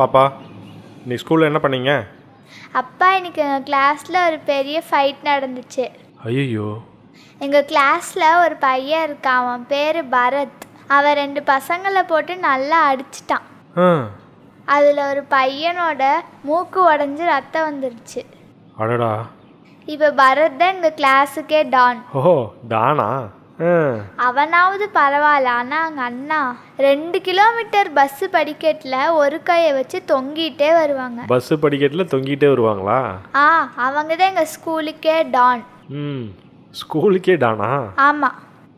பாப்பா நீ ஸ்கூலில் என்ன பண்ணீங்க அப்பா இன்னைக்கு எங்கள் கிளாஸில் ஒரு பெரிய ஃபைட் நடந்துச்சு ஐயோ எங்கள் கிளாஸில் ஒரு பையன் இருக்கான் அவன் பேர் பரத் அவன் ரெண்டு பசங்களை போட்டு நல்லா அடிச்சிட்டான் ஆ அதில் ஒரு பையனோட மூக்கு உடஞ்சி ரத்தம் வந்துருச்சு அடடா இப்போ பரத் தான் எங்கள் கிளாஸுக்கே டான் ஓஹோ டானா ஆ அவனாவது பரவாயில்ல ஆனால் அவங்க அண்ணா ரெண்டு கிலோமீட்டர் பஸ்ஸு படிக்கட்டில் ஒரு கையை வச்சு தொங்கிட்டே வருவாங்க பஸ்ஸு படிக்கட்டில் தொங்கிட்டே வருவாங்களா ஆ அவங்க தான் எங்கள் ஸ்கூலுக்கே டான் ம் ஸ்கூலுக்கே டானா ஆமாம்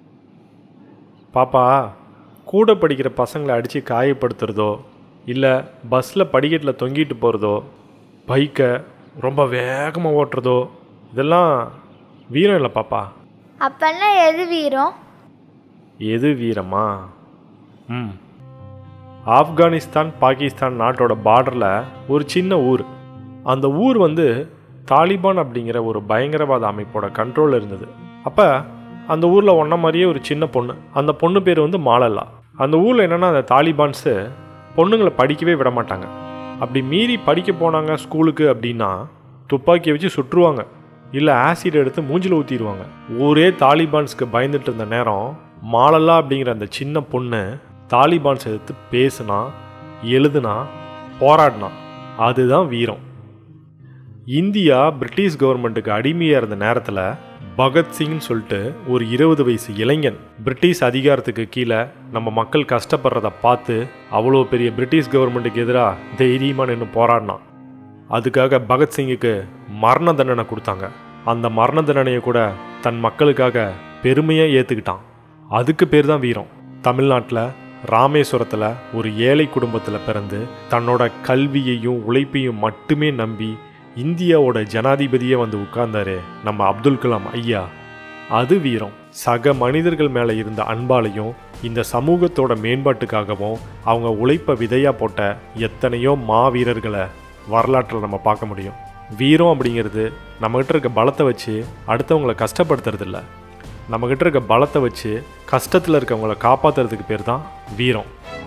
பாப்பா கூட படிக்கிற பசங்களை அடித்து காயப்படுத்துறதோ இல்லை பஸ்ஸில் படிக்கட்டில் தொங்கிட்டு போகிறதோ பைக்கை ரொம்ப வேகமாக ஓட்டுறதோ இதெல்லாம் வீரம் இல்லை பாப்பா அப்பன்னா எது வீரம் எது வீரமா ம் ஆப்கானிஸ்தான் பாகிஸ்தான் நாட்டோட பார்டரில் ஒரு சின்ன ஊர் அந்த ஊர் வந்து தாலிபான் அப்படிங்கிற ஒரு பயங்கரவாத அமைப்போட கண்ட்ரோலில் இருந்தது அப்போ அந்த ஊரில் ஒன்றை மாதிரியே ஒரு சின்ன பொண்ணு அந்த பொண்ணு பேர் வந்து மாலல்லா அந்த ஊரில் என்னென்னா அந்த தாலிபான்ஸு பொண்ணுங்களை படிக்கவே விட மாட்டாங்க அப்படி மீறி படிக்க போனாங்க ஸ்கூலுக்கு அப்படின்னா துப்பாக்கியை வச்சு சுட்டுருவாங்க இல்லை ஆசிட் எடுத்து மூஞ்சில் ஊற்றிடுவாங்க ஊரே தாலிபான்ஸ்க்கு பயந்துட்டு இருந்த நேரம் மாலல்லா அப்படிங்கிற அந்த சின்ன பொண்ணு தாலிபான்ஸ் எதிர்த்து பேசுனா எழுதுனா போராடினா அதுதான் வீரம் இந்தியா பிரிட்டிஷ் கவர்மெண்ட்டுக்கு அடிமையாக இருந்த நேரத்தில் பகத்சிங்னு சொல்லிட்டு ஒரு இருபது வயசு இளைஞன் பிரிட்டிஷ் அதிகாரத்துக்கு கீழே நம்ம மக்கள் கஷ்டப்படுறத பார்த்து அவ்வளோ பெரிய பிரிட்டிஷ் கவர்மெண்ட்டுக்கு எதிராக தைரியமாக நின்று போராடினான் அதுக்காக பகத்சிங்குக்கு மரண தண்டனை கொடுத்தாங்க அந்த மரண தண்டனையை கூட தன் மக்களுக்காக பெருமையாக ஏற்றுக்கிட்டான் அதுக்கு பேர் தான் வீரம் தமிழ்நாட்டில் ராமேஸ்வரத்தில் ஒரு ஏழை குடும்பத்தில் பிறந்து தன்னோட கல்வியையும் உழைப்பையும் மட்டுமே நம்பி இந்தியாவோட ஜனாதிபதியே வந்து உட்கார்ந்தாரு நம்ம அப்துல் கலாம் ஐயா அது வீரம் சக மனிதர்கள் மேலே இருந்த அன்பாலையும் இந்த சமூகத்தோட மேம்பாட்டுக்காகவும் அவங்க உழைப்பை விதையா போட்ட எத்தனையோ மாவீரர்களை வரலாற்றில் நம்ம பார்க்க முடியும் வீரம் அப்படிங்கிறது நம்மகிட்ட இருக்க பலத்தை வச்சு அடுத்தவங்களை கஷ்டப்படுத்துறது இல்ல நம்மகிட்ட இருக்க பலத்தை வச்சு கஷ்டத்தில் இருக்கவங்கள காப்பாற்றுறதுக்கு பேர் தான் வீரம்